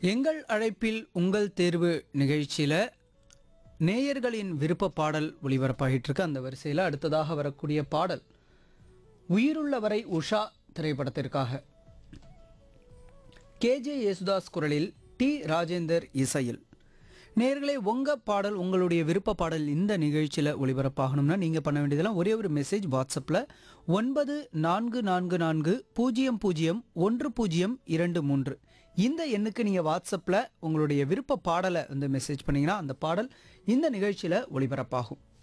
எங்கள் அழைப்பில் உங்கள் தேர்வு நிகழ்ச்சியில் நேயர்களின் விருப்ப பாடல் ஒளிபரப்பாகிட்டு இருக்கு அந்த வரிசையில் அடுத்ததாக வரக்கூடிய பாடல் உயிருள்ளவரை உஷா திரைப்படத்திற்காக கேஜே யேசுதாஸ் குரலில் டி ராஜேந்தர் இசையில் நேர்களே உங்க பாடல் உங்களுடைய விருப்ப பாடல் இந்த நிகழ்ச்சியில் ஒளிபரப்பாகணும்னா நீங்கள் பண்ண வேண்டியதெல்லாம் ஒரே ஒரு மெசேஜ் வாட்ஸ்அப்பில் ஒன்பது நான்கு நான்கு நான்கு பூஜ்ஜியம் பூஜ்ஜியம் ஒன்று பூஜ்ஜியம் இரண்டு மூன்று இந்த எண்ணுக்கு நீங்கள் வாட்ஸ்அப்பில் உங்களுடைய விருப்ப பாடலை வந்து மெசேஜ் பண்ணீங்கன்னா அந்த பாடல் இந்த நிகழ்ச்சியில் ஒளிபரப்பாகும்